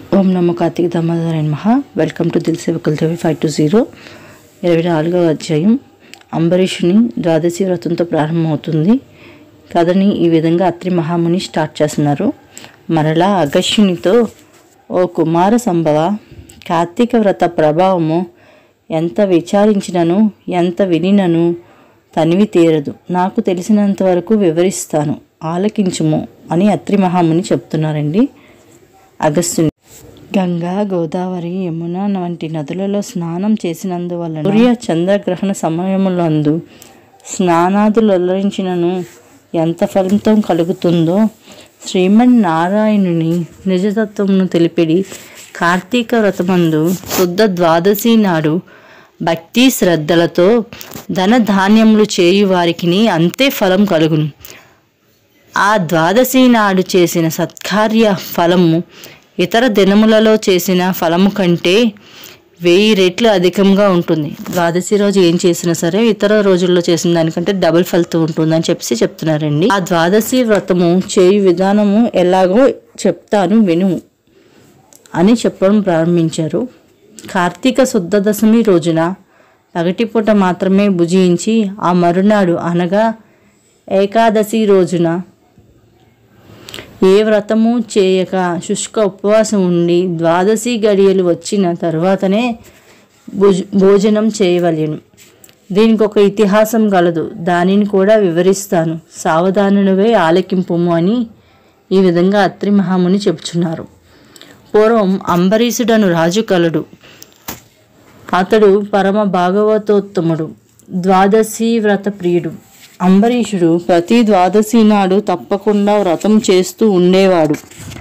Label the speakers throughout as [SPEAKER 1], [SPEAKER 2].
[SPEAKER 1] ఓం నమో కార్తీక దామోదర మహా welcome to Dil సేవకుల దేవి ఫైవ్ టు జీరో ఇరవై నాలుగవ అధ్యాయం అంబరీషుని ద్వాదశి వ్రతంతో ప్రారంభమవుతుంది కథని ఈ విధంగా అత్రి మహాముని స్టార్ట్ చేస్తున్నారు మరలా అగస్యునితో ఓ కుమార సంభవ కార్తీక వ్రత ప్రభావము ఎంత విచారించినను ఎంత వినినను తనివి తీరదు నాకు తెలిసినంత వరకు వివరిస్తాను ఆలకించుము అని అత్రి మహాముని చెప్తున్నారండి అగస్త్యుని గంగా గోదావరి యమున వంటి నదులలో స్నానం చేసినందువలన సూర్య చంద్రగ్రహణ సమయములందు స్నానాదులరించినను ఎంత ఫలితం కలుగుతుందో శ్రీమన్నారాయణుని నిజతత్వమును తెలిపిడి కార్తీక వ్రతమందు శుద్ధ ద్వాదశి నాడు భక్తి శ్రద్ధలతో ధన ధాన్యములు చేయు వారికి అంతే ఫలం కలుగును ఆ ద్వాదశి నాడు చేసిన సత్కార్య ఫలము ఇతర దినములలో చేసిన ఫలము కంటే వెయ్యి రెట్లు అధికంగా ఉంటుంది ద్వాదశి రోజు ఏం చేసినా సరే ఇతర రోజుల్లో చేసిన దానికంటే డబుల్ ఫలితం ఉంటుందని చెప్పి చెప్తున్నారండి ఆ ద్వాదశి వ్రతము చేయు విధానము ఎలాగో చెప్తాను విను అని చెప్పడం ప్రారంభించారు కార్తీక శుద్ధ దశమి రోజున పగటిపూట మాత్రమే భుజించి ఆ మరునాడు అనగా ఏకాదశి రోజున ఏ వ్రతము చేయక శుష్క ఉపవాసం ఉండి ద్వాదశి గడియలు వచ్చిన తర్వాతనే భుజ భోజనం చేయవలెను దీనికి ఒక ఇతిహాసం గలదు దానిని కూడా వివరిస్తాను సావధానునివే ఆలకింపుము అని ఈ విధంగా అత్రి మహాముని చెబుతున్నారు పూర్వం అంబరీషుడను రాజు కలడు అతడు పరమ భాగవతోత్తముడు ద్వాదశి వ్రత ప్రియుడు అంబరీషుడు ప్రతి ద్వాదశి నాడు తప్పకుండా వ్రతం చేస్తూ ఉండేవాడు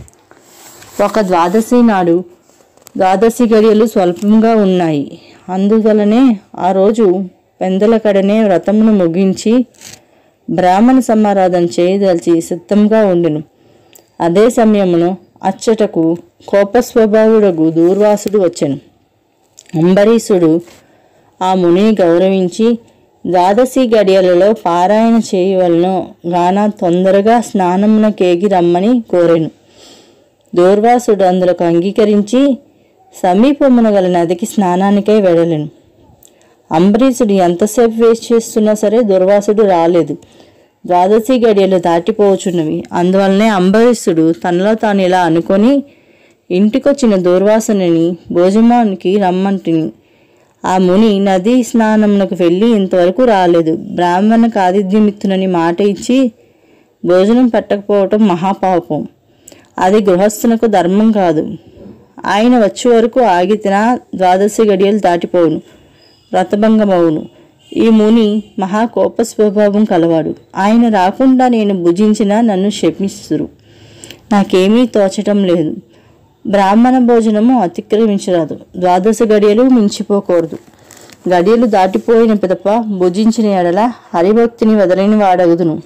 [SPEAKER 1] ఒక ద్వాదశి నాడు ద్వాదశి గడియలు స్వల్పంగా ఉన్నాయి అందువలనే ఆ రోజు పెందల కడనే వ్రతమును ముగించి బ్రాహ్మణ సమారాధన చేయదలిచి సిద్ధంగా ఉండెను అదే సమయమును అచ్చటకు కోపస్వభావుడగు దూర్వాసుడు వచ్చెను అంబరీషుడు ఆ మునిని గౌరవించి ద్వాదశి గడియలలో పారాయణ చేయవలనో గాన తొందరగా స్నానమునకేగి రమ్మని కోరెను దూర్వాసుడు అందులకు అంగీకరించి సమీపమున గల నదికి స్నానానికై వెడలెను అంబరీషుడు ఎంతసేపు వేస్ట్ చేస్తున్నా సరే దుర్వాసుడు రాలేదు ద్వాదశి గడియలు దాటిపోవచున్నవి అందువల్లనే అంబరీషుడు తనలో తాను ఇలా అనుకొని ఇంటికొచ్చిన దూర్వాసుని భోజనానికి రమ్మంటిని ఆ ముని నదీ స్నానమునకు వెళ్ళి ఇంతవరకు రాలేదు బ్రాహ్మణ కాదిద్యమిత్తునని మాట ఇచ్చి భోజనం పెట్టకపోవటం మహాపాపం అది గృహస్థునకు ధర్మం కాదు ఆయన వచ్చే వరకు ఆగితిన ద్వాదశి గడియలు దాటిపోవును వ్రతభంగమవును ఈ ముని మహా కోప స్వభావం కలవాడు ఆయన రాకుండా నేను భుజించినా నన్ను క్షమిస్తురు నాకేమీ తోచటం లేదు బ్రాహ్మణ భోజనము అతిక్రమించరాదు ద్వాదశ గడియలు మించిపోకూడదు గడియలు దాటిపోయిన పిదప భుజించిన ఎడల హరిభక్తిని వదలని వాడగుదును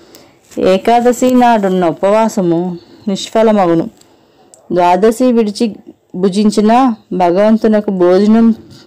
[SPEAKER 1] ఏకాదశి నాడున్న ఉపవాసము నిష్ఫలమగును ద్వాదశి విడిచి భుజించిన భగవంతునకు భోజనం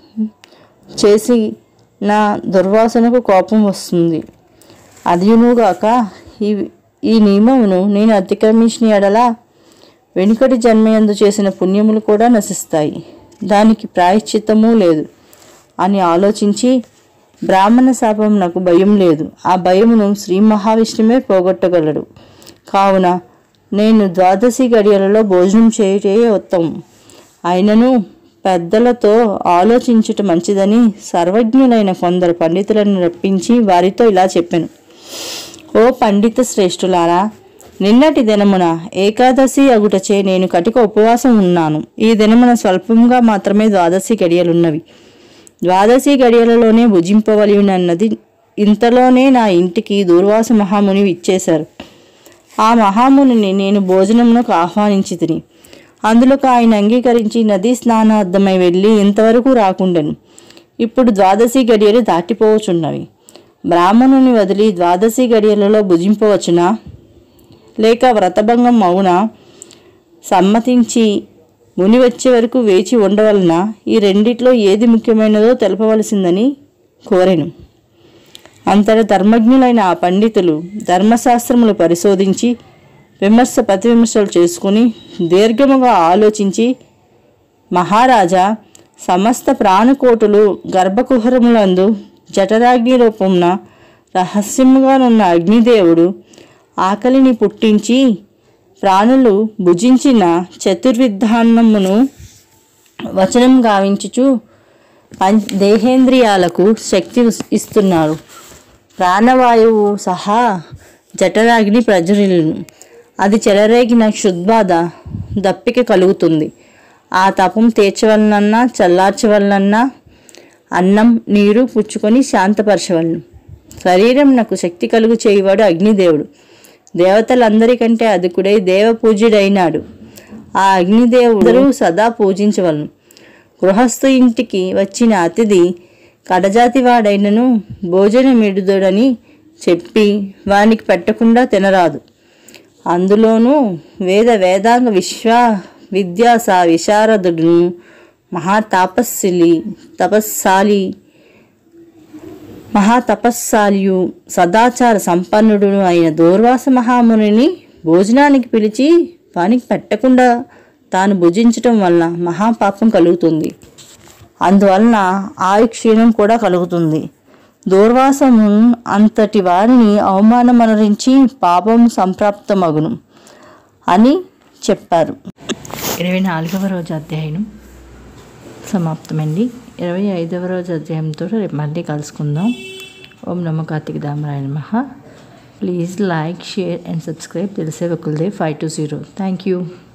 [SPEAKER 1] చేసి నా దుర్వాసనకు కోపం వస్తుంది అదియునుగాక ఈ ఈ నియమమును నేను అతిక్రమించిన ఎడల వెనుకటి జన్మయందు చేసిన పుణ్యములు కూడా నశిస్తాయి దానికి ప్రాయశ్చిత్తము లేదు అని ఆలోచించి బ్రాహ్మణ శాపం నాకు భయం లేదు ఆ భయమును శ్రీ మహావిష్ణువే పోగొట్టగలడు కావున నేను ద్వాదశి గడియలలో భోజనం చేయటే ఉత్తమం అయినను పెద్దలతో ఆలోచించుట మంచిదని సర్వజ్ఞులైన కొందరు పండితులను రప్పించి వారితో ఇలా చెప్పాను ఓ పండిత శ్రేష్ఠులారా నిన్నటి దినమున ఏకాదశి అగుటచే నేను కటిక ఉపవాసం ఉన్నాను ఈ దినమున స్వల్పంగా మాత్రమే ద్వాదశి గడియలున్నవి ద్వాదశి గడియలలోనే భుజింపవలయునన్నది ఇంతలోనే నా ఇంటికి దూర్వాస మహాముని ఇచ్చేశారు ఆ మహామునిని నేను భోజనమునకు ఆహ్వానించి తిని అందులోకి ఆయన అంగీకరించి నదీ స్నానార్థమై వెళ్ళి ఇంతవరకు రాకుండెను ఇప్పుడు ద్వాదశి గడియలు దాటిపోవచున్నవి బ్రాహ్మణుని వదిలి ద్వాదశి గడియలలో భుజింపవచ్చునా లేక వ్రతభంగం అవునా సమ్మతించి ముని వచ్చే వరకు వేచి ఉండవలన ఈ రెండిట్లో ఏది ముఖ్యమైనదో తెలపవలసిందని కోరెను అంతట ధర్మజ్ఞులైన ఆ పండితులు ధర్మశాస్త్రములు పరిశోధించి విమర్శ ప్రతివిమర్శలు చేసుకుని దీర్ఘముగా ఆలోచించి మహారాజా సమస్త ప్రాణకోటులు గర్భకుహరములందు జఠరాగ్ని రూపమున రహస్యముగానున్న అగ్నిదేవుడు ఆకలిని పుట్టించి ప్రాణులు భుజించిన చతుర్విధాన్నమును వచనం గావించుచు పం దేహేంద్రియాలకు శక్తి ఇస్- ఇస్తున్నారు ప్రాణవాయువు సహా జఠరాగ్ని ప్రజ్వరిల్లును అది చెలరేగిన క్షుద్బాధ దప్పిక కలుగుతుంది ఆ తపం తీర్చవలనన్నా చల్లార్చవలనన్నా అన్నం నీరు పుచ్చుకొని శాంతపరచవలను శరీరం నాకు శక్తి కలుగు చేయువాడు అగ్నిదేవుడు దేవతలందరికంటే అధికుడై దేవపూజ్యుడైనాడు ఆ అగ్నిదేవుడు సదా పూజించవలను గృహస్థు ఇంటికి వచ్చిన అతిథి కడజాతి వాడైనను భోజనమిడుదడని చెప్పి వానికి పెట్టకుండా తినరాదు అందులోనూ వేద వేదాంగ విశ్వ విద్యాస విశారదుడును మహాతాపస్సిలి తపస్సాలి మహాతపస్సాలియు సదాచార సంపన్నుడును అయిన దూర్వాస మహామునిని భోజనానికి పిలిచి వానికి పెట్టకుండా తాను భుజించటం వలన మహాపాపం కలుగుతుంది అందువలన ఆయు క్షీణం కూడా కలుగుతుంది దూర్వాసము అంతటి వారిని అవమానమనరించి పాపం సంప్రాప్తమగును అని చెప్పారు ఇరవై నాలుగవ రోజు అధ్యాయం సమాప్తమండి ఇరవై ఐదవ రోజు అధ్యాయంతో రేపు మళ్ళీ కలుసుకుందాం ఓం నమో కార్తీక దామరాయణ మహా please like share and subscribe తెలిసే Kuldev five two zero thank you